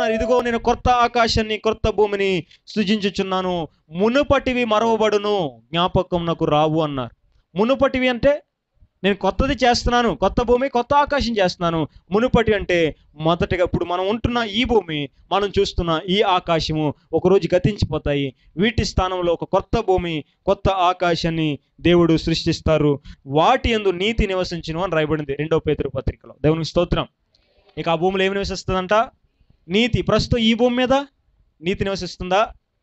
అంటున్నారు ఇదిగో నేను కొత్త ఆకాశాన్ని కొత్త భూమిని సృజించుచున్నాను మునుపటివి మరవబడును జ్ఞాపకం నాకు రావు అన్నారు మునుపటివి అంటే నేను కొత్తది చేస్తున్నాను కొత్త భూమి కొత్త ఆకాశం చేస్తున్నాను మునుపటి అంటే మొదటగా ఇప్పుడు మనం ఉంటున్న ఈ భూమి మనం చూస్తున్న ఈ ఆకాశము ఒకరోజు గతించిపోతాయి వీటి స్థానంలో ఒక కొత్త భూమి కొత్త ఆకాశాన్ని దేవుడు సృష్టిస్తారు వాటి యందు నీతి నివసించును అని రాయబడింది రెండో పేతురు పత్రికలో దేవునికి స్తోత్రం ఇక ఆ భూమిలో ఏమి నివసిస్తుందంట నీతి ప్రస్తుతం ఈ భూమి మీద నీతి నివసిస్తుందా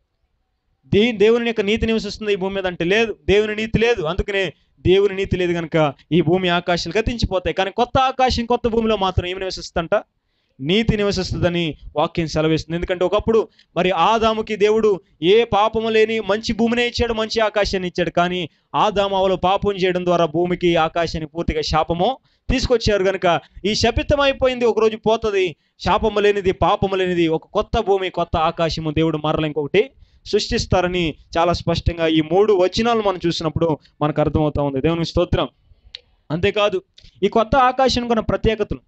దే దేవుని యొక్క నీతి నివసిస్తుంది ఈ భూమి మీద అంటే లేదు దేవుని నీతి లేదు అందుకనే దేవుని నీతి లేదు కనుక ఈ భూమి ఆకాశాలు గతించిపోతాయి కానీ కొత్త ఆకాశం కొత్త భూమిలో మాత్రం ఏమి నివసిస్తుందంట నీతి నివసిస్తుందని వాక్యం సెలవిస్తుంది ఎందుకంటే ఒకప్పుడు మరి ఆదాముకి దేవుడు ఏ పాపము లేని మంచి భూమినే ఇచ్చాడు మంచి ఆకాశాన్ని ఇచ్చాడు కానీ ఆదాము అవలు పాపం చేయడం ద్వారా భూమికి ఆకాశానికి పూర్తిగా శాపము తీసుకొచ్చారు కనుక ఈ శపితం అయిపోయింది ఒకరోజు పోతుంది శాపము లేనిది పాపము లేనిది ఒక కొత్త భూమి కొత్త ఆకాశము దేవుడు మరల ఇంకొకటి సృష్టిస్తారని చాలా స్పష్టంగా ఈ మూడు వచనాలు మనం చూసినప్పుడు మనకు అర్థమవుతా ఉంది దేవుని స్తోత్రం అంతేకాదు ఈ కొత్త ఆకాశం కొన్న ప్రత్యేకతలు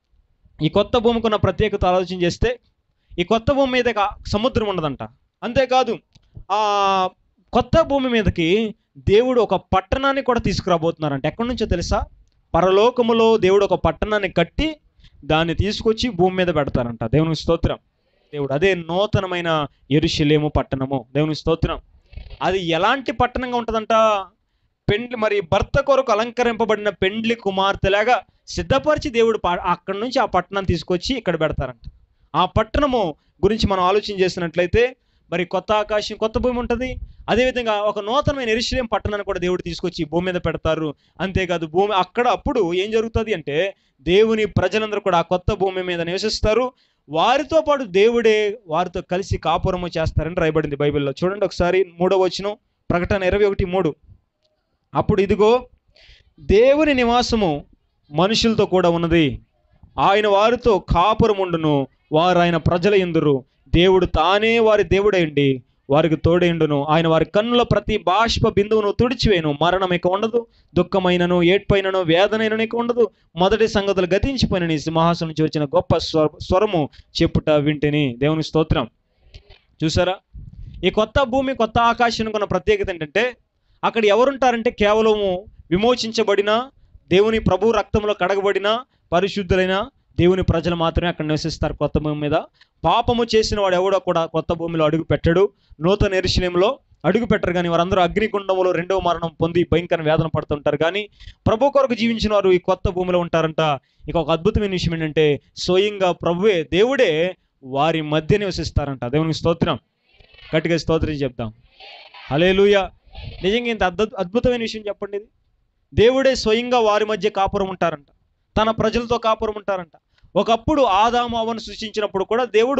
ఈ కొత్త భూమికి ఉన్న ప్రత్యేకత ఆలోచన చేస్తే ఈ కొత్త భూమి మీద ఇక సముద్రం ఉండదంట అంతేకాదు ఆ కొత్త భూమి మీదకి దేవుడు ఒక పట్టణాన్ని కూడా తీసుకురాబోతున్నారంట ఎక్కడి నుంచో తెలుసా పరలోకములో దేవుడు ఒక పట్టణాన్ని కట్టి దాన్ని తీసుకొచ్చి భూమి మీద పెడతారంట దేవునికి స్తోత్రం దేవుడు అదే నూతనమైన ఎరుషలేము పట్టణము దేవునికి స్తోత్రం అది ఎలాంటి పట్టణంగా ఉంటుందంట పెండ్లి మరి భర్త కొరకు అలంకరింపబడిన పెండ్లి కుమార్తెలాగా సిద్ధపరిచి దేవుడు పా- అక్కడి నుంచి ఆ పట్టణాన్ని తీసుకొచ్చి ఇక్కడ పెడతారంట ఆ పట్టణము గురించి మనం ఆలోచన చేసినట్లయితే మరి కొత్త ఆకాశం కొత్త భూమి ఉంటుంది అదేవిధంగా ఒక నూతనమైన ఎరుషలేం పట్టణాన్ని కూడా దేవుడు తీసుకొచ్చి ఈ భూమి మీద పెడతారు అంతేకాదు భూమి అక్కడ అప్పుడు ఏం జరుగుతుంది అంటే దేవుని ప్రజలందరూ కూడా ఆ కొత్త భూమి మీద నివసిస్తారు వారితో పాటు దేవుడే వారితో కలిసి కాపురము చేస్తారని రాయబడింది బైబిల్లో చూడండి ఒకసారి మూడో వచనం ప్రకటన ఇరవై ఒకటి మూడు అప్పుడు ఇదిగో దేవుని నివాసము మనుషులతో కూడా ఉన్నది ఆయన వారితో కాపురముండును వారు ఆయన ప్రజల ఎందురు దేవుడు తానే వారి దేవుడైండి వారికి తోడేండును ఆయన వారి కన్నుల ప్రతి బాష్ప బిందువును తుడిచివేను మరణం ఇక ఉండదు దుఃఖమైనను ఏడ్పైనను వేదనైనను ఇక ఉండదు మొదటి సంగతులు గతించిపోయిన నీ సింహాసనం నుంచి వచ్చిన గొప్ప స్వర స్వరము చెప్పుట వింటిని దేవుని స్తోత్రం చూసారా ఈ కొత్త భూమి కొత్త ఆకాశం కొన్న ప్రత్యేకత ఏంటంటే అక్కడ ఎవరుంటారంటే కేవలము విమోచించబడిన దేవుని ప్రభు రక్తంలో కడగబడిన పరిశుద్ధులైన దేవుని ప్రజలు మాత్రమే అక్కడ నివసిస్తారు కొత్త భూమి మీద పాపము చేసిన వాడు ఎవడో కూడా కొత్త భూమిలో అడుగు పెట్టడు నూతన ఎరుశలేంలో అడుగు పెట్టరు కానీ వారందరూ అగ్నిగుండంలో రెండవ మరణం పొంది భయంకర వేదన పడుతుంటారు కానీ ప్రభు కొరకు జీవించిన వారు ఈ కొత్త భూమిలో ఉంటారంట ఇక ఒక అద్భుతమైన విషయం ఏంటంటే స్వయంగా ప్రభువే దేవుడే వారి మధ్య నివసిస్తారంట దేవునికి స్తోత్రం గట్టిగా స్తోత్రం చెప్తాం హలేలుయ నిజంగా ఇంత అద్భుత అద్భుతమైన విషయం చెప్పండి ఇది దేవుడే స్వయంగా వారి మధ్య కాపురం ఉంటారంట తన ప్రజలతో కాపురం ఉంటారంట ఒకప్పుడు ఆదాము అవను సృష్టించినప్పుడు కూడా దేవుడు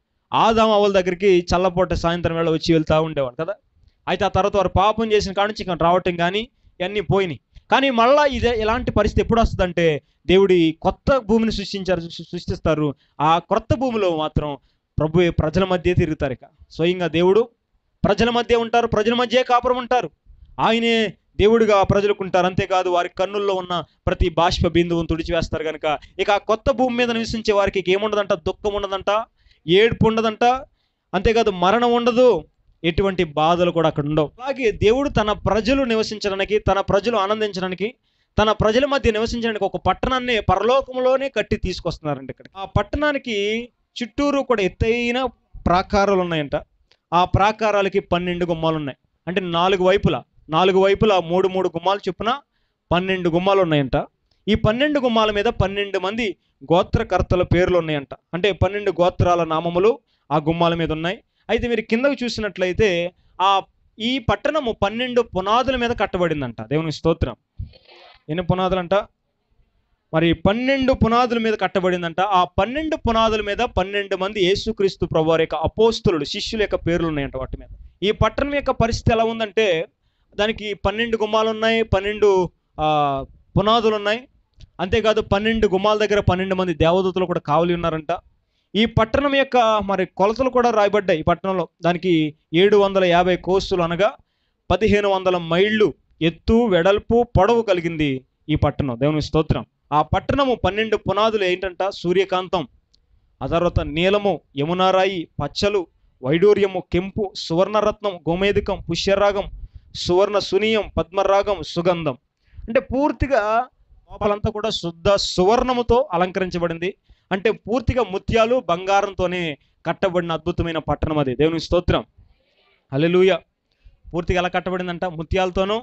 ఆదాము అవల దగ్గరికి చల్లపూట సాయంత్రం వేళ వచ్చి వెళ్తూ ఉండేవాడు కదా అయితే ఆ తర్వాత వారు పాపం చేసిన కాడ నుంచి ఇక్కడ రావటం కానీ ఇవన్నీ పోయినాయి కానీ మళ్ళా ఇదే ఇలాంటి పరిస్థితి ఎప్పుడు వస్తుందంటే దేవుడి కొత్త భూమిని సృష్టించారు సృ- సృష్టిస్తారు ఆ కొత్త భూమిలో మాత్రం ప్రభు ప్రజల మధ్య తిరుగుతారు ఇక స్వయంగా దేవుడు ప్రజల మధ్య ఉంటారు ప్రజల మధ్య కాపురం ఉంటారు ఆయనే దేవుడిగా ప్రజలకు ఉంటారు అంతేకాదు వారి కన్నుల్లో ఉన్న ప్రతి బాష్ప బిందువును తుడిచివేస్తారు కనుక ఇక ఆ కొత్త భూమి మీద నివసించే వారికి ఇక ఏముండదంట దుఃఖం ఉండదంట ఏడుపు ఉండదంట అంతేకాదు మరణం ఉండదు ఎటువంటి బాధలు కూడా అక్కడ ఉండవు అలాగే దేవుడు తన ప్రజలు నివసించడానికి తన ప్రజలు ఆనందించడానికి తన ప్రజల మధ్య నివసించడానికి ఒక పట్టణాన్ని పరలోకంలోనే కట్టి తీసుకొస్తున్నారండి ఇక్కడ ఆ పట్టణానికి చుట్టూరు కూడా ఎత్తైన ప్రాకారాలు ఉన్నాయంట ఆ ప్రాకారాలకి పన్నెండు గుమ్మాలు ఉన్నాయి అంటే నాలుగు వైపులా నాలుగు వైపులా మూడు మూడు గుమ్మాలు చొప్పున పన్నెండు గుమ్మాలు ఉన్నాయంట ఈ పన్నెండు గుమ్మాల మీద పన్నెండు మంది గోత్రకర్తల పేర్లు ఉన్నాయంట అంటే పన్నెండు గోత్రాల నామములు ఆ గుమ్మాల మీద ఉన్నాయి అయితే మీరు కిందకు చూసినట్లయితే ఆ ఈ పట్టణము పన్నెండు పునాదుల మీద కట్టబడిందంట దేవుని స్తోత్రం ఎన్ని పునాదులంట మరి పన్నెండు పునాదుల మీద కట్టబడిందంట ఆ పన్నెండు పునాదుల మీద పన్నెండు మంది యేసుక్రీస్తు ప్రభు యొక్క అపోస్తులు శిష్యుల యొక్క పేర్లు ఉన్నాయంట వాటి మీద ఈ పట్టణం యొక్క పరిస్థితి ఎలా ఉందంటే దానికి పన్నెండు గుమ్మాలు ఉన్నాయి పన్నెండు ఆ, పునాదులు ఉన్నాయి అంతేకాదు పన్నెండు గుమ్మాల దగ్గర పన్నెండు మంది దేవదూతలు కూడా కావలి ఉన్నారంట ఈ పట్టణం యొక్క మరి కొలతలు కూడా రాయబడ్డాయి ఈ పట్టణంలో దానికి ఏడు వందల యాభై కోస్తులు అనగా పదిహేను వందల మైళ్ళు ఎత్తు వెడల్పు పొడవు కలిగింది ఈ పట్టణం దేవుని స్తోత్రం ఆ పట్టణము పన్నెండు పునాదులు ఏంటంట సూర్యకాంతం ఆ తర్వాత నీలము యమునారాయి పచ్చలు వైడూర్యము కెంపు సువర్ణరత్నం గోమేధికం పుష్యరాగం సువర్ణ సునీయం పద్మరాగం సుగంధం అంటే పూర్తిగా లోపలంతా కూడా శుద్ధ సువర్ణముతో అలంకరించబడింది అంటే పూర్తిగా ముత్యాలు బంగారంతోనే కట్టబడిన అద్భుతమైన పట్టణం అది దేవునికి స్తోత్రం హల్లెలూయా పూర్తిగా ఎలా కట్టబడిందంట ముత్యాలతోనూ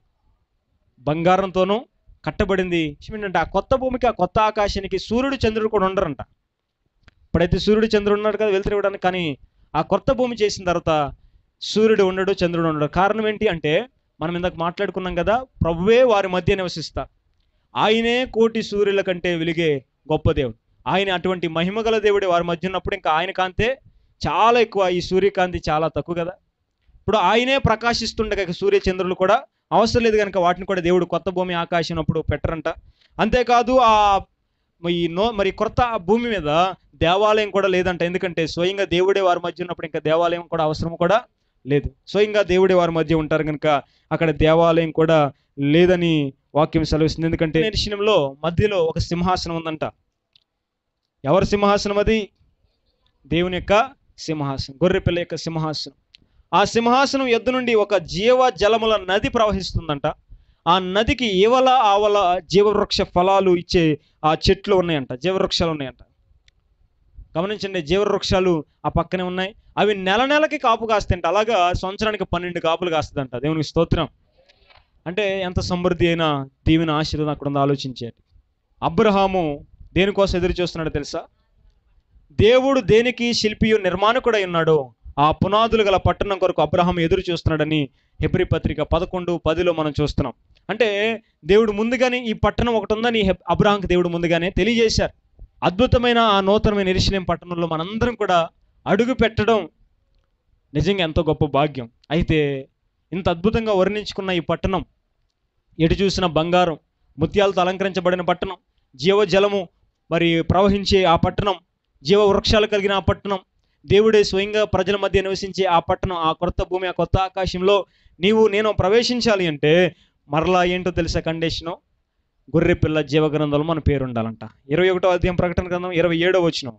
బంగారంతోనూ కట్టబడింది ఏంటంటే ఆ కొత్త భూమికి ఆ కొత్త ఆకాశానికి సూర్యుడు చంద్రుడు కూడా ఉండరంట ఇప్పుడైతే సూర్యుడు చంద్రుడు ఉన్నాడు కదా వెళ్తురు ఇవ్వడానికి కానీ ఆ కొత్త భూమి చేసిన తర్వాత సూర్యుడు ఉండడు చంద్రుడు ఉండడు కారణం ఏంటి అంటే మనం ఇందాక మాట్లాడుకున్నాం కదా ప్రభువే వారి మధ్య నివసిస్తా ఆయనే కోటి సూర్యుల కంటే వెలిగే గొప్ప దేవుడు ఆయన అటువంటి మహిమగల దేవుడే వారి మధ్య ఉన్నప్పుడు ఇంకా ఆయన కాంతే చాలా ఎక్కువ ఈ సూర్యకాంతి చాలా తక్కువ కదా ఇప్పుడు ఆయనే ప్రకాశిస్తుండగా ఇక సూర్య చంద్రులు కూడా అవసరం లేదు కనుక వాటిని కూడా దేవుడు కొత్త భూమి ఆకాశం అప్పుడు పెట్టరంట అంతేకాదు ఆ ఈ నో మరి కొత్త భూమి మీద దేవాలయం కూడా లేదంట ఎందుకంటే స్వయంగా దేవుడే వారి మధ్య ఉన్నప్పుడు ఇంకా దేవాలయం కూడా అవసరం కూడా లేదు స్వయంగా దేవుడే వారి మధ్య ఉంటారు కనుక అక్కడ దేవాలయం కూడా లేదని వాక్యం సెలవిస్తుంది ఎందుకంటే దర్శనంలో మధ్యలో ఒక సింహాసనం ఉందంట ఎవరి సింహాసనం అది దేవుని యొక్క సింహాసనం గొర్రెపిల్ల యొక్క సింహాసనం ఆ సింహాసనం ఎద్దు నుండి ఒక జీవ జలముల నది ప్రవహిస్తుందంట ఆ నదికి ఈవల ఆవల జీవవృక్ష ఫలాలు ఇచ్చే ఆ చెట్లు ఉన్నాయంట జీవవృక్షాలు ఉన్నాయంట గమనించండి జీవవృక్షాలు ఆ పక్కనే ఉన్నాయి అవి నెల నెలకి కాపు కాస్తాయంట అలాగా సంవత్సరానికి పన్నెండు కాపులు కాస్తుందంట దేవునికి స్తోత్రం అంటే ఎంత సమృద్ధి అయినా దీవెన ఆశీర్వాదం అక్కడ ఉందో ఆలోచించేది అబ్రహాము దేనికోసం ఎదురు చూస్తున్నాడో తెలుసా దేవుడు దేనికి శిల్పియు నిర్మాణకుడై ఉన్నాడో ఆ పునాదులు గల పట్టణం కొరకు అబ్రహాం ఎదురు చూస్తున్నాడని హెబ్రి పత్రిక పదకొండు పదిలో మనం చూస్తున్నాం అంటే దేవుడు ముందుగానే ఈ పట్టణం ఒకటి ఉందని హెబ్- అబ్రహాంకి దేవుడు ముందుగానే తెలియజేశారు అద్భుతమైన ఆ నూతనమైన ఎరుషలేం పట్టణంలో మనందరం కూడా అడుగు పెట్టడం నిజంగా ఎంతో గొప్ప భాగ్యం అయితే ఇంత అద్భుతంగా వర్ణించుకున్న ఈ పట్టణం ఎటు చూసిన బంగారం ముత్యాలతో అలంకరించబడిన పట్టణం జీవజలము మరి ప్రవహించే ఆ పట్టణం జీవ వృక్షాలు కలిగిన ఆ పట్టణం దేవుడే స్వయంగా ప్రజల మధ్య నివసించే ఆ పట్టణం ఆ కొత్త భూమి ఆ కొత్త ఆకాశంలో నీవు నేను ప్రవేశించాలి అంటే మరలా ఏంటో తెలుసా కండిషను గొర్రె పిల్ల జీవ గ్రంథంలో మన పేరు ఉండాలంట ఇరవై ఒకటో అధ్యాయం ప్రకటన గ్రంథం ఇరవై ఏడో వచ్చిన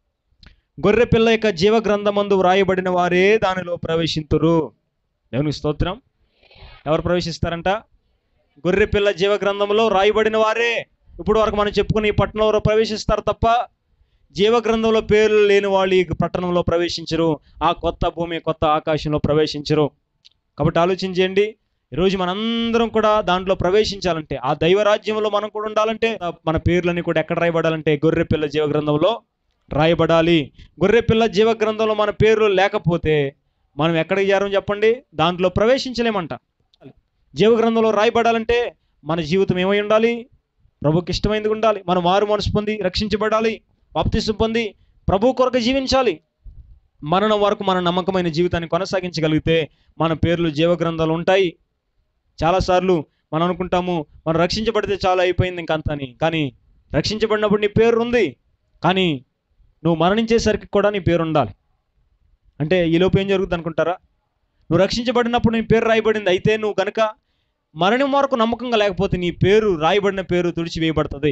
గొర్రె పిల్ల యొక్క జీవ గ్రంథమందు వ్రాయబడిన వారే దానిలో ప్రవేశింతురు దేవునికి స్తోత్రం ఎవరు ప్రవేశిస్తారంట గొర్రె పిల్ల జీవ గ్రంథంలో రాయబడిన వారే ఇప్పుడు వరకు మనం చెప్పుకున్న ఈ పట్టణంలో ప్రవేశిస్తారు తప్ప జీవ గ్రంథంలో పేర్లు లేని వాళ్ళు ఈ పట్టణంలో ప్రవేశించరు ఆ కొత్త భూమి కొత్త ఆకాశంలో ప్రవేశించరు కాబట్టి ఆలోచించండి ఈరోజు మనందరం కూడా దాంట్లో ప్రవేశించాలంటే ఆ దైవరాజ్యంలో మనం కూడా ఉండాలంటే మన పేర్లన్నీ కూడా ఎక్కడ రాయబడాలంటే గొర్రె పిల్ల జీవ గ్రంథంలో రాయబడాలి గొర్రె పిల్ల జీవ గ్రంథంలో మన పేర్లు లేకపోతే మనం ఎక్కడికి చేరం చెప్పండి దాంట్లో ప్రవేశించలేమంట జీవ గ్రంథంలో రాయబడాలంటే మన జీవితం ఏమై ఉండాలి ప్రభుకి ఇష్టమైనది ఉండాలి మనం మారు మనసు పొంది రక్షించబడాలి బాప్తిసం పొంది ప్రభు కొరకు జీవించాలి మరణం వరకు మన నమ్మకమైన జీవితాన్ని కొనసాగించగలిగితే మన పేర్లు జీవ గ్రంథాలు ఉంటాయి చాలాసార్లు మనం అనుకుంటాము మనం రక్షించబడితే చాలా అయిపోయింది ఇంకంత అని కానీ రక్షించబడినప్పుడు నీ పేరు ఉంది కానీ నువ్వు మరణించేసరికి కూడా నీ పేరు ఉండాలి అంటే ఈలోపు ఏం జరుగుతుంది అనుకుంటారా నువ్వు రక్షించబడినప్పుడు నీ పేరు రాయబడింది అయితే నువ్వు కనుక మరణం వరకు నమ్మకంగా లేకపోతే నీ పేరు రాయబడిన పేరు తుడిచివేయబడుతుంది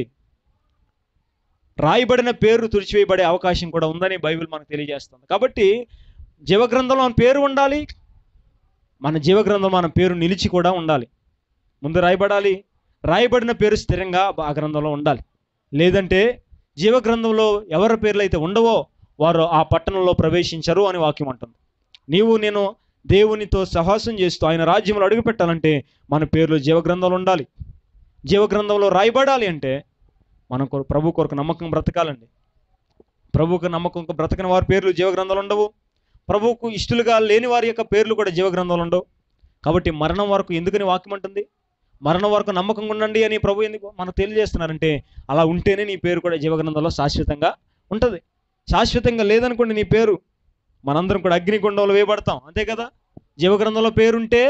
రాయబడిన పేరు తుడిచివేయబడే అవకాశం కూడా ఉందని బైబిల్ మనకు తెలియజేస్తుంది కాబట్టి జీవగ్రంథంలో మన పేరు ఉండాలి మన జీవగ్రంథం మన పేరు నిలిచి కూడా ఉండాలి ముందు రాయబడాలి రాయబడిన పేరు స్థిరంగా ఆ గ్రంథంలో ఉండాలి లేదంటే జీవగ్రంథంలో ఎవరి పేర్లు అయితే ఉండవో వారు ఆ పట్టణంలో ప్రవేశించరు అని వాక్యం అంటుంది నీవు నేను దేవునితో సహాసం చేస్తూ ఆయన రాజ్యంలో అడుగు పెట్టాలంటే మన పేర్లు జీవగ్రంథంలో ఉండాలి జీవగ్రంథంలో రాయబడాలి అంటే మనం కొర- ప్రభు కొరకు నమ్మకం బ్రతకాలండి ప్రభువుకు నమ్మకం బ్రతకని వారి పేర్లు జీవగ్రంథాలు ఉండవు ప్రభువుకు ఇష్టలుగా లేని వారి యొక్క పేర్లు కూడా జీవగ్రంథాలు ఉండవు కాబట్టి మరణం వరకు ఎందుకని వాక్యం అంటుంది మరణం వరకు నమ్మకంగా ఉండండి అని ప్రభు ఎందుకు మనకు తెలియజేస్తున్నారంటే అలా ఉంటేనే నీ పేరు కూడా జీవగ్రంథంలో శాశ్వతంగా ఉంటుంది శాశ్వతంగా లేదనుకోండి నీ పేరు మనందరం కూడా అగ్నిగుండంలో వేయబడతాం అంతే కదా జీవగ్రంథంలో పేరుంటే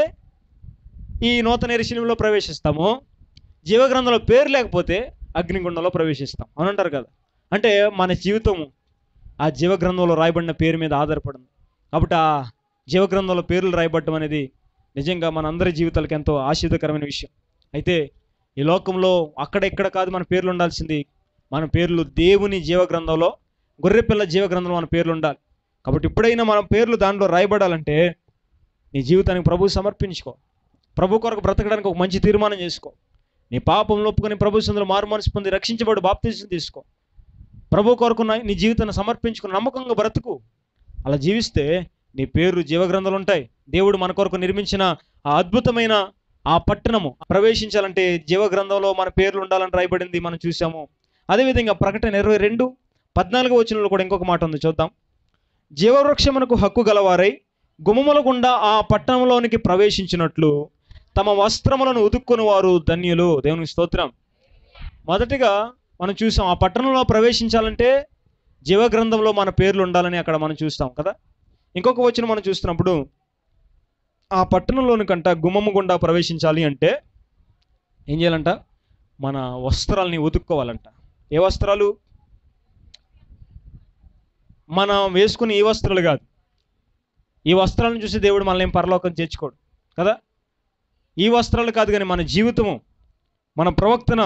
ఈ నూతన ఎరిశిలంలో ప్రవేశిస్తాము జీవగ్రంథంలో పేరు లేకపోతే అగ్నిగుండంలో ప్రవేశిస్తాం అవునంటారు కదా అంటే మన జీవితం ఆ జీవగ్రంథంలో రాయబడిన పేరు మీద ఆధారపడింది కాబట్టి ఆ జీవగ్రంథంలో పేర్లు రాయబడటం అనేది నిజంగా మన అందరి జీవితాలకు ఎంతో ఆశీర్వదకరమైన విషయం అయితే ఈ లోకంలో అక్కడ ఇక్కడ కాదు మన పేర్లు ఉండాల్సింది మన పేర్లు దేవుని జీవగ్రంథంలో గొర్రెపిల్ల జీవ గ్రంథంలో మన పేర్లు ఉండాలి కాబట్టి ఇప్పుడైనా మన పేర్లు దాంట్లో రాయబడాలంటే నీ జీవితానికి ప్రభు సమర్పించుకో ప్రభు కొరకు బ్రతకడానికి ఒక మంచి తీర్మానం చేసుకో నీ పాపంలో ఒప్పుకొని ప్రభు సందులో మారు మనసు పొంది రక్షించబడి బాప్తీసం తీసుకో ప్రభు కొరకు నా- నీ జీవితాన్ని సమర్పించుకుని నమ్మకంగా బ్రతుకు అలా జీవిస్తే నీ పేరు జీవగ్రంథాలు ఉంటాయి దేవుడు మన కొరకు నిర్మించిన ఆ అద్భుతమైన ఆ పట్టణము ప్రవేశించాలంటే జీవగ్రంథంలో మన పేర్లు ఉండాలని రాయబడింది మనం చూసాము అదేవిధంగా ప్రకటన ఇరవై రెండు పద్నాలుగో వచనంలో కూడా ఇంకొక మాట ఉంది చూద్దాం జీవవృక్షమునకు హక్కు గలవారై గుమ్మముల గుండా ఆ పట్టణంలోనికి ప్రవేశించినట్లు తమ వస్త్రములను ఉతుక్కుని వారు ధన్యులు దేవునికి స్తోత్రం మొదటిగా మనం చూసాం ఆ పట్టణంలో ప్రవేశించాలంటే జీవగ్రంథంలో మన పేర్లు ఉండాలని అక్కడ మనం చూస్తాం కదా ఇంకొక వచ్చిన మనం చూస్తున్నప్పుడు ఆ పట్టణంలోని కంట గుమ్మము గుండా ప్రవేశించాలి అంటే ఏం చేయాలంట మన వస్త్రాలని ఉతుక్కోవాలంట ఏ వస్త్రాలు మనం వేసుకునే ఈ వస్త్రాలు కాదు ఈ వస్త్రాలను చూసి దేవుడు మనల్ని ఏం పరలోకం చేర్చుకోడు కదా ఈ వస్త్రాలు కాదు కానీ మన జీవితము మన ప్రవక్తన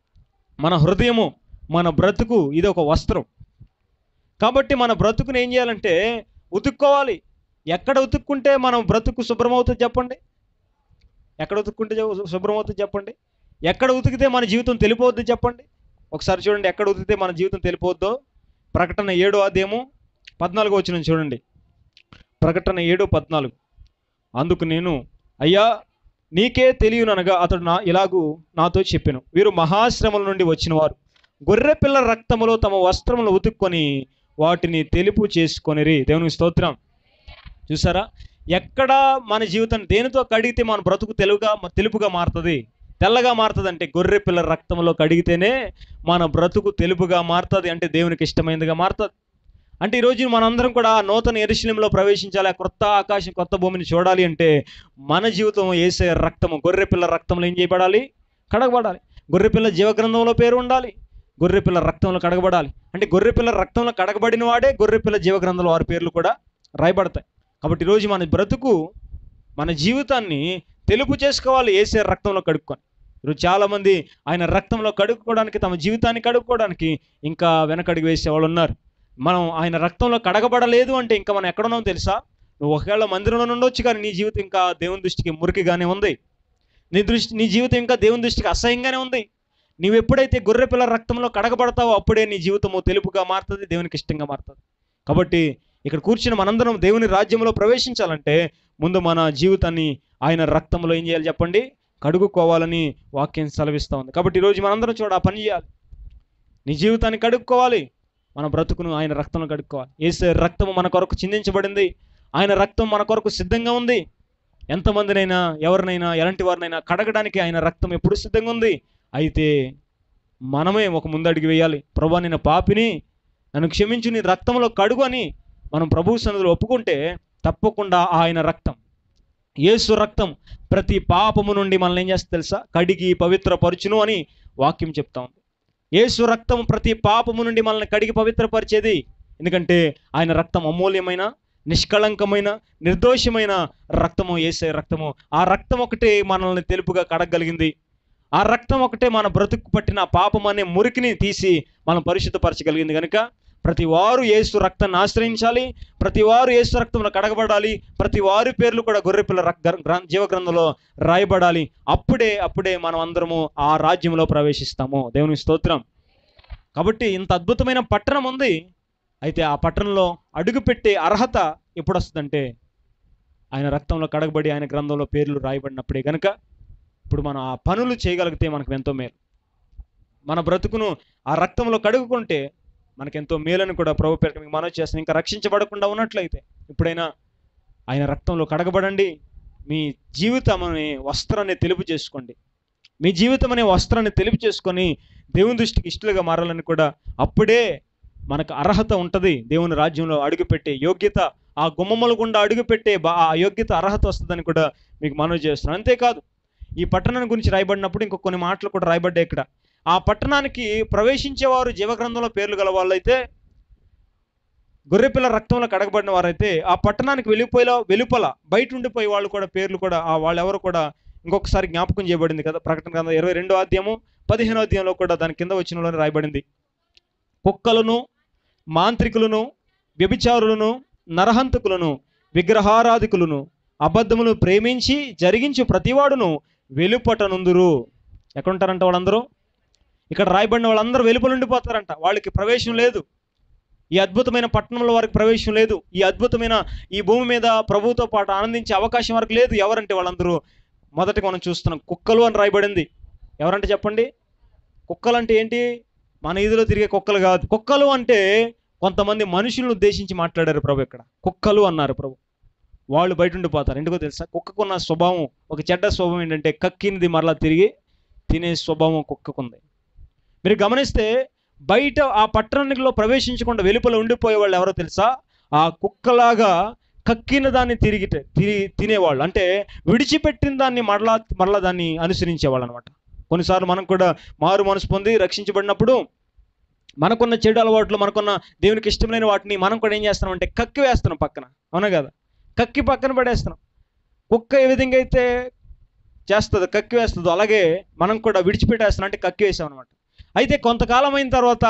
మన హృదయము మన బ్రతుకు ఇది ఒక వస్త్రం కాబట్టి మన బ్రతుకుని ఏం చేయాలంటే ఉతుక్కోవాలి ఎక్కడ ఉతుక్కుంటే మనం బ్రతుకు శుభ్రమవుతుంది చెప్పండి ఎక్కడ ఉతుక్కుంటే శు- శుభ్రమవుతుంది చెప్పండి ఎక్కడ ఉతికితే మన జీవితం తెలిపోద్ది చెప్పండి ఒకసారి చూడండి ఎక్కడ ఉతికితే మన జీవితం తెలిపోద్దో ప్రకటన ఏడో అదేమో పద్నాలుగో వచ్చిన చూడండి ప్రకటన ఏడు పద్నాలుగు అందుకు నేను అయ్యా నీకే తెలియననగా అతడు నా ఇలాగూ నాతో చెప్పాను వీరు మహాశ్రమల నుండి వచ్చిన వారు గొర్రెపిల్ల రక్తములో తమ వస్త్రములు ఉతుక్కొని వాటిని తెలుపు చేసుకొనిరి దేవునికి స్తోత్రం చూసారా ఎక్కడ మన జీవితం దేనితో కడిగితే మన బ్రతుకు తెలుగుగా తెలుపుగా మారుతుంది తెల్లగా మారుతుంది అంటే గొర్రె పిల్ల రక్తంలో కడిగితేనే మన బ్రతుకు తెలుపుగా మారుతుంది అంటే దేవునికి ఇష్టమైనదిగా మారుతుంది అంటే ఈరోజు మనందరం కూడా ఆ నూతన ఎరుశలంలో ప్రవేశించాలి ఆ కొత్త ఆకాశం కొత్త భూమిని చూడాలి అంటే మన జీవితం వేసే రక్తము గొర్రె పిల్ల రక్తంలో ఏం చేయబడాలి కడగబడాలి గొర్రె పిల్ల జీవగ్రంథంలో పేరు ఉండాలి గొర్రె పిల్ల రక్తంలో కడగబడాలి అంటే గొర్రె పిల్ల రక్తంలో కడగబడిన వాడే గొర్రె పిల్ల జీవగ్రంథంలో వారి పేర్లు కూడా రాయబడతాయి కాబట్టి ఈరోజు మన బ్రతుకు మన జీవితాన్ని తెలుపు చేసుకోవాలి ఏసే రక్తంలో కడుక్కొని ఈరోజు చాలామంది ఆయన రక్తంలో కడుక్కోవడానికి తమ జీవితాన్ని కడుక్కోవడానికి ఇంకా వెనకడుగు వేసే వాళ్ళు ఉన్నారు మనం ఆయన రక్తంలో కడగబడలేదు అంటే ఇంకా మనం ఎక్కడున్నాం తెలుసా నువ్వు ఒకవేళ మందిరంలో ఉండొచ్చు కానీ నీ జీవితం ఇంకా దేవుని దృష్టికి మురికిగానే ఉంది నీ దృష్టి నీ జీవితం ఇంకా దేవుని దృష్టికి అసహ్యంగానే ఉంది నీవు ఎప్పుడైతే గొర్రె పిల్ల రక్తంలో కడగబడతావో అప్పుడే నీ జీవితము తెలుపుగా మారుతుంది దేవునికి ఇష్టంగా మారుతుంది కాబట్టి ఇక్కడ కూర్చుని మనందరం దేవుని రాజ్యంలో ప్రవేశించాలంటే ముందు మన జీవితాన్ని ఆయన రక్తంలో ఏం చేయాలి చెప్పండి కడుగుకోవాలని వాక్యం సెలవిస్తూ ఉంది కాబట్టి ఈరోజు మనందరం చూడ ఆ పని చేయాలి నీ జీవితాన్ని కడుక్కోవాలి మన బ్రతుకును ఆయన రక్తంలో కడుక్కోవాలి ఏసే రక్తము మన కొరకు చిందించబడింది ఆయన రక్తం మన కొరకు సిద్ధంగా ఉంది ఎంతమందినైనా ఎవరినైనా ఎలాంటి వారినైనా కడగడానికి ఆయన రక్తం ఎప్పుడు సిద్ధంగా ఉంది అయితే మనమే ఒక ముందడుగు వేయాలి ప్రభా నేను పాపిని నన్ను క్షమించు నీ రక్తంలో కడుగు అని మనం ప్రభు సన్నిధిలో ఒప్పుకుంటే తప్పకుండా ఆయన రక్తం యేసు రక్తం ప్రతి పాపము నుండి మనల్ని ఏం చేస్తుంది తెలుసా కడిగి పవిత్రపరచును అని వాక్యం చెప్తా ఉంది యేసు రక్తం ప్రతి పాపము నుండి మనల్ని కడిగి పవిత్రపరిచేది ఎందుకంటే ఆయన రక్తం అమూల్యమైన నిష్కళంకమైన నిర్దోషమైన రక్తము ఏసే రక్తము ఆ రక్తం ఒకటే మనల్ని తెలుపుగా కడగలిగింది ఆ రక్తం ఒకటే మన బ్రతుకు పట్టిన పాపం అనే మురికిని తీసి మనం పరిశుద్ధపరచగలిగింది కనుక ప్రతి వారు యేసు రక్తాన్ని ఆశ్రయించాలి ప్రతి వారు యేసు రక్తంలో కడగబడాలి ప్రతి వారి పేర్లు కూడా గొర్రెపిల్ల రక్ గ్ర- జీవగ్రంథంలో రాయబడాలి అప్పుడే అప్పుడే మనం అందరము ఆ రాజ్యంలో ప్రవేశిస్తాము దేవుని స్తోత్రం కాబట్టి ఇంత అద్భుతమైన పట్టణం ఉంది అయితే ఆ పట్టణంలో అడుగుపెట్టే అర్హత ఎప్పుడు వస్తుందంటే ఆయన రక్తంలో కడగబడి ఆయన గ్రంథంలో పేర్లు రాయబడినప్పుడే కనుక ఇప్పుడు మనం ఆ పనులు చేయగలిగితే మనకు ఎంతో మేలు మన బ్రతుకును ఆ రక్తంలో కడుగుకుంటే మనకెంతో మేలని కూడా ప్రభు పేరు మీకు మనవి చేస్తాను ఇంకా రక్షించబడకుండా ఉన్నట్లయితే ఇప్పుడైనా ఆయన రక్తంలో కడగబడండి మీ జీవితం అనే వస్త్రాన్ని తెలుపు చేసుకోండి మీ జీవితం అనే వస్త్రాన్ని తెలుపు చేసుకొని దేవుని దృష్టికి ఇష్టలుగా మారాలని కూడా అప్పుడే మనకు అర్హత ఉంటుంది దేవుని రాజ్యంలో అడుగుపెట్టే యోగ్యత ఆ గుమ్మముల గుండా అడుగుపెట్టే బా- ఆ యోగ్యత అర్హత వస్తుందని కూడా మీకు మనవి చేస్తున్నాను అంతేకాదు ఈ పట్టణాన్ని గురించి రాయబడినప్పుడు ఇంకొక కొన్ని మాటలు కూడా రాయబడ్డాయి ఇక్కడ ఆ పట్టణానికి ప్రవేశించేవారు జీవగ్రంథంలో పేర్లు గల వాళ్ళైతే గొర్రెపిల్ల రక్తంలో కడగబడిన వారైతే ఆ పట్టణానికి వెళ్ళిపోయేలా వెలుపల బయట ఉండిపోయే వాళ్ళు కూడా పేర్లు కూడా ఆ వాళ్ళెవరు కూడా ఇంకొకసారి జ్ఞాపకం చేయబడింది కదా ప్రకటన గ్రంథం ఇరవై రెండో అధ్యాయము పదిహేనో అధ్యాయంలో కూడా దాని కింద వచ్చినలోనే రాయబడింది కుక్కలను మాంత్రికులను వ్యభిచారులను నరహంతకులను విగ్రహారాధికులను అబద్ధములు ప్రేమించి జరిగించు ప్రతివాడును వెలుపటనుందురు ఎక్కడుంటారంట వాళ్ళందరూ ఇక్కడ రాయబడిన వాళ్ళందరూ వెలుపల ఉండిపోతారంట వాళ్ళకి ప్రవేశం లేదు ఈ అద్భుతమైన పట్టణంలో వారికి ప్రవేశం లేదు ఈ అద్భుతమైన ఈ భూమి మీద ప్రభువుతో పాటు ఆనందించే అవకాశం వరకు లేదు ఎవరంటే వాళ్ళందరూ మొదటిగా మనం చూస్తున్నాం కుక్కలు అని రాయబడింది ఎవరంటే చెప్పండి కుక్కలు అంటే ఏంటి మన ఈదులో తిరిగే కుక్కలు కాదు కుక్కలు అంటే కొంతమంది మనుషులను ఉద్దేశించి మాట్లాడారు ప్రభు ఇక్కడ కుక్కలు అన్నారు ప్రభు వాళ్ళు బయట ఉండిపోతారు ఎందుకో తెలుసా కుక్కకున్న స్వభావం ఒక చెడ్డ స్వభావం ఏంటంటే కక్కినది మరలా తిరిగి తినే స్వభావం కుక్కకుంది మీరు గమనిస్తే బయట ఆ పట్టణంలో ప్రవేశించకుండా వెలుపల ఉండిపోయే వాళ్ళు ఎవరో తెలుసా ఆ కుక్కలాగా కక్కిన దాన్ని తిరిగి తిరిగి తినేవాళ్ళు అంటే విడిచిపెట్టిన దాన్ని మరలా మరలా దాన్ని అనుసరించేవాళ్ళు అనమాట కొన్నిసార్లు మనం కూడా మారు మనసు పొంది రక్షించబడినప్పుడు మనకున్న చెడు అలవాట్లు మనకున్న దేవునికి ఇష్టమైన వాటిని మనం కూడా ఏం చేస్తున్నాం అంటే కక్కి వేస్తున్నాం పక్కన అవునా కదా కక్కి పక్కన పడేస్తున్నాం కుక్క ఏ విధంగా అయితే చేస్తుందో కక్కి వేస్తుందో అలాగే మనం కూడా విడిచిపెట్టేస్తున్నాం అంటే కక్కి వేసాం అనమాట అయితే కొంతకాలం అయిన తర్వాత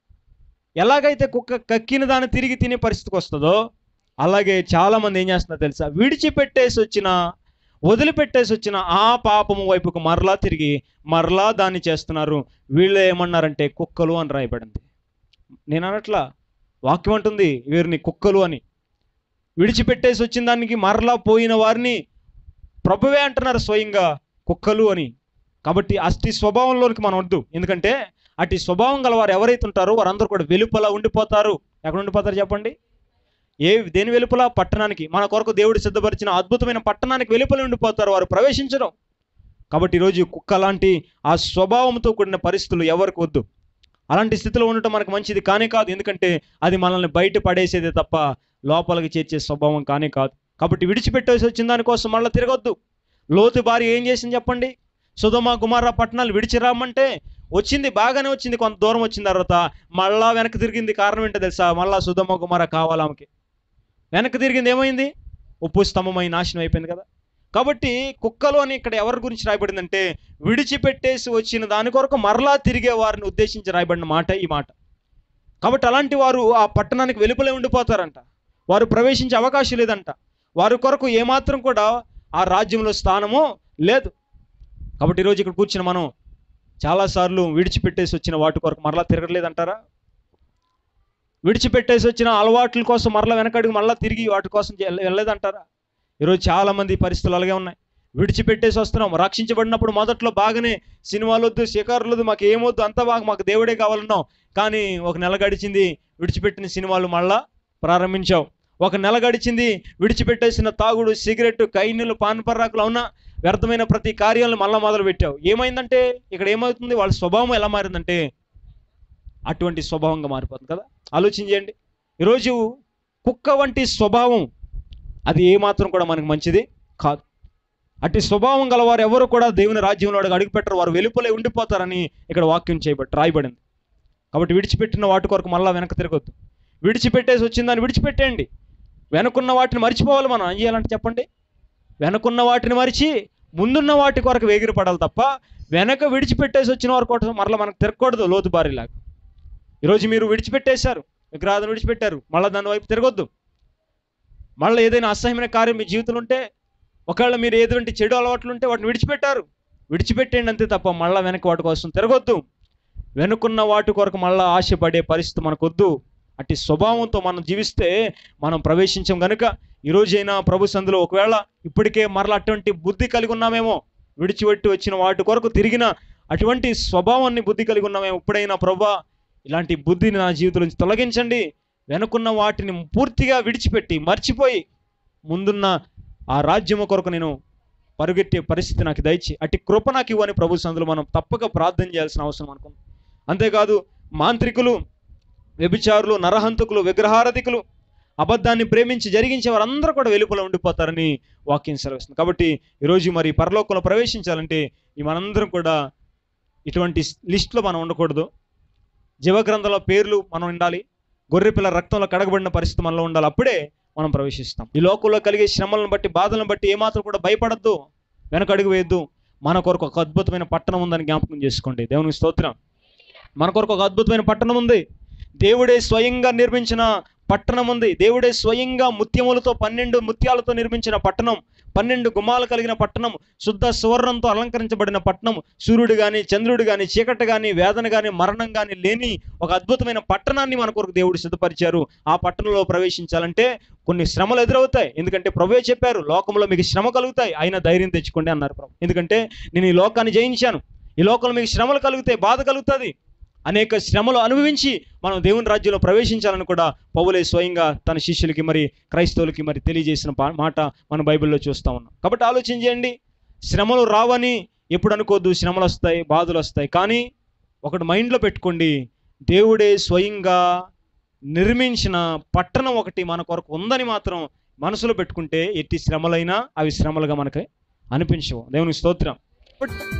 ఎలాగైతే కుక్క కక్కిన దాన్ని తిరిగి తినే పరిస్థితికి వస్తుందో అలాగే చాలామంది ఏం చేస్తున్నారు తెలుసా విడిచిపెట్టేసి వచ్చిన వదిలిపెట్టేసి వచ్చిన ఆ పాపము వైపుకు మరలా తిరిగి మరలా దాన్ని చేస్తున్నారు వీళ్ళు ఏమన్నారంటే కుక్కలు అని రాయబడింది నేను అనట్లా వాక్యం అంటుంది వీరిని కుక్కలు అని విడిచిపెట్టేసి వచ్చిన దానికి మరలా పోయిన వారిని ప్రభువే అంటున్నారు స్వయంగా కుక్కలు అని కాబట్టి అట్టి స్వభావంలోనికి మనం వద్దు ఎందుకంటే అట్టి స్వభావం గల వారు ఎవరైతే ఉంటారో వారందరూ కూడా వెలుపల ఉండిపోతారు ఎక్కడ ఉండిపోతారు చెప్పండి ఏ దేని వెలుపల పట్టణానికి మన కొరకు దేవుడు సిద్ధపరిచిన అద్భుతమైన పట్టణానికి వెలుపల ఉండిపోతారు వారు ప్రవేశించడం కాబట్టి ఈరోజు కుక్క లాంటి ఆ స్వభావంతో కూడిన పరిస్థితులు ఎవరికి వద్దు అలాంటి స్థితిలో ఉండటం మనకు మంచిది కానే కాదు ఎందుకంటే అది మనల్ని బయట పడేసేదే తప్ప లోపలికి చేర్చే స్వభావం కానే కాదు కాబట్టి విడిచిపెట్టేసి వచ్చిన దానికోసం మళ్ళీ తిరగొద్దు లోతు భార్య ఏం చేసింది చెప్పండి సుధమ కుమార పట్టణాలు విడిచిరామంటే వచ్చింది బాగానే వచ్చింది కొంత దూరం వచ్చిన తర్వాత మళ్ళా వెనక్కి తిరిగింది కారణం ఏంటో తెలుసా మళ్ళా సుధమ కుమార కావాలి ఆమెకి వెనక్కి తిరిగింది ఏమైంది ఉప్పు స్తంభమై నాశనం అయిపోయింది కదా కాబట్టి కుక్కలు అని ఇక్కడ ఎవరి గురించి రాయబడిందంటే విడిచిపెట్టేసి వచ్చిన దాని కొరకు మరలా తిరిగే వారిని ఉద్దేశించి రాయబడిన మాట ఈ మాట కాబట్టి అలాంటి వారు ఆ పట్టణానికి వెలుపలే ఉండిపోతారంట వారు ప్రవేశించే అవకాశం లేదంట వారి కొరకు ఏమాత్రం కూడా ఆ రాజ్యంలో స్థానము లేదు కాబట్టి ఈరోజు ఇక్కడ కూర్చుని మనం చాలాసార్లు విడిచిపెట్టేసి వచ్చిన వాటి కొరకు మరలా తిరగలేదంటారా విడిచిపెట్టేసి వచ్చిన అలవాట్ల కోసం మరలా వెనకడుగు మరలా తిరిగి వాటి కోసం వెళ్ళ- వెళ్ళలేదంటారా ఈరోజు చాలామంది పరిస్థితులు అలాగే ఉన్నాయి విడిచిపెట్టేసి వస్తున్నాం రక్షించబడినప్పుడు మొదట్లో బాగానే సినిమాలు వద్దు షికారులు వద్దు మాకు ఏమొద్దు అంతా బాగా మాకు దేవుడే కావాలన్నాం కానీ ఒక నెల గడిచింది విడిచిపెట్టిన సినిమాలు మళ్ళా ప్రారంభించావు ఒక నెల గడిచింది విడిచిపెట్టేసిన తాగుడు సిగరెట్ కైనీలు పాన్పర్రాకులు అవునా వ్యర్థమైన ప్రతి కార్యాలను మళ్ళా మొదలు పెట్టావు ఏమైందంటే ఇక్కడ ఏమవుతుంది వాళ్ళ స్వభావం ఎలా మారిందంటే అటువంటి స్వభావంగా మారిపోతుంది కదా ఆలోచన చేయండి ఈరోజు కుక్క వంటి స్వభావం అది ఏమాత్రం కూడా మనకు మంచిది కాదు అట్టి స్వభావం గల వారు ఎవరు కూడా దేవుని రాజ్యంలో అడుగు అడుగుపెట్టరు వారు వెలుపలే ఉండిపోతారని ఇక్కడ వాక్యం చేయబట్టి రాయబడింది కాబట్టి విడిచిపెట్టిన వాటి కొరకు మళ్ళీ వెనక్కి తిరగొద్దు విడిచిపెట్టేసి వచ్చిందని విడిచిపెట్టేయండి వెనకున్న వాటిని మర్చిపోవాలి మనం ఏం చేయాలంటే చెప్పండి వెనకున్న వాటిని మరిచి ముందున్న వాటి కొరకు వేగిరి పడాలి తప్ప వెనక విడిచిపెట్టేసి వచ్చిన వారి కోసం మరలా మనకు తిరగకూడదు లోతు బారిలాగా ఈరోజు మీరు విడిచిపెట్టేశారు విగ్రహాలను విడిచిపెట్టారు మళ్ళీ దాని వైపు తిరగొద్దు మళ్ళీ ఏదైనా అసహ్యమైన కార్యం మీ జీవితంలో ఉంటే ఒకవేళ మీరు ఏటువంటి చెడు అలవాట్లు ఉంటే వాటిని విడిచిపెట్టారు విడిచిపెట్టేయండి అంతే తప్ప మళ్ళీ వెనక వాటి కోసం తిరగొద్దు వెనుకున్న వాటి కొరకు మళ్ళీ ఆశపడే పరిస్థితి మనకొద్దు అట్టి స్వభావంతో మనం జీవిస్తే మనం ప్రవేశించాం గనుక ఈ రోజైనా ప్రభు సందులో ఒకవేళ ఇప్పటికే మరలా అటువంటి బుద్ధి కలిగి ఉన్నామేమో విడిచిపెట్టి వచ్చిన వాటి కొరకు తిరిగిన అటువంటి స్వభావాన్ని బుద్ధి కలిగి ఉన్నామేమో ఇప్పుడైనా ప్రభా ఇలాంటి బుద్ధిని నా జీవితం నుంచి తొలగించండి వెనుకున్న వాటిని పూర్తిగా విడిచిపెట్టి మర్చిపోయి ముందున్న ఆ రాజ్యము కొరకు నేను పరుగెట్టే పరిస్థితి నాకు దయచి అట్టి కృప నాకు ఇవ్వని ప్రభు సందులో మనం తప్పక ప్రార్థన చేయాల్సిన అవసరం అనుకుంది అంతేకాదు మాంత్రికులు వ్యభిచారులు నరహంతకులు విగ్రహారధికులు అబద్ధాన్ని ప్రేమించి జరిగించే వారందరూ కూడా వెలుపల ఉండిపోతారని వాక్యం సెలవిస్తుంది కాబట్టి ఈరోజు మరి పరలోకంలో ప్రవేశించాలంటే ఈ మనందరం కూడా ఇటువంటి లిస్టులో మనం ఉండకూడదు జీవగ్రంథంలో పేర్లు మనం ఉండాలి గొర్రెపిల్ల రక్తంలో కడగబడిన పరిస్థితి మనలో ఉండాలి అప్పుడే మనం ప్రవేశిస్తాం ఈ లోకంలో కలిగే శ్రమలను బట్టి బాధలను బట్టి ఏమాత్రం కూడా భయపడద్దు వెనక అడుగు వేయద్దు మన కొరకు ఒక అద్భుతమైన పట్టణం ఉందని జ్ఞాపకం చేసుకోండి దేవునికి స్తోత్రం మన కొరకు ఒక అద్భుతమైన పట్టణం ఉంది దేవుడే స్వయంగా నిర్మించిన పట్టణం ఉంది దేవుడే స్వయంగా ముత్యములతో పన్నెండు ముత్యాలతో నిర్మించిన పట్టణం పన్నెండు గుమ్మాలు కలిగిన పట్టణం శుద్ధ సువర్ణంతో అలంకరించబడిన పట్టణం సూర్యుడు కానీ చంద్రుడు కానీ చీకటి కానీ వేదన కానీ మరణం కానీ లేని ఒక అద్భుతమైన పట్టణాన్ని మన కొరకు దేవుడు సిద్ధపరిచారు ఆ పట్టణంలో ప్రవేశించాలంటే కొన్ని శ్రమలు ఎదురవుతాయి ఎందుకంటే ప్రభువే చెప్పారు లోకంలో మీకు శ్రమ కలుగుతాయి అయినా ధైర్యం తెచ్చుకోండి అన్నారు ప్రభు ఎందుకంటే నేను ఈ లోకాన్ని జయించాను ఈ లోకంలో మీకు శ్రమలు కలుగుతాయి బాధ కలుగుతుంది అనేక శ్రమలు అనుభవించి మనం దేవుని రాజ్యంలో ప్రవేశించాలని కూడా పౌలే స్వయంగా తన శిష్యులకి మరి క్రైస్తవులకి మరి తెలియజేసిన పా- మాట మన బైబిల్లో చూస్తా ఉన్నాం కాబట్టి ఆలోచన చేయండి శ్రమలు రావని ఎప్పుడు అనుకోవద్దు శ్రమలు వస్తాయి బాధలు వస్తాయి కానీ ఒకటి మైండ్లో పెట్టుకోండి దేవుడే స్వయంగా నిర్మించిన పట్టణం ఒకటి మన కొరకు ఉందని మాత్రం మనసులో పెట్టుకుంటే ఎట్టి శ్రమలైనా అవి శ్రమలుగా మనకి అనిపించవు దేవునికి స్తోత్రం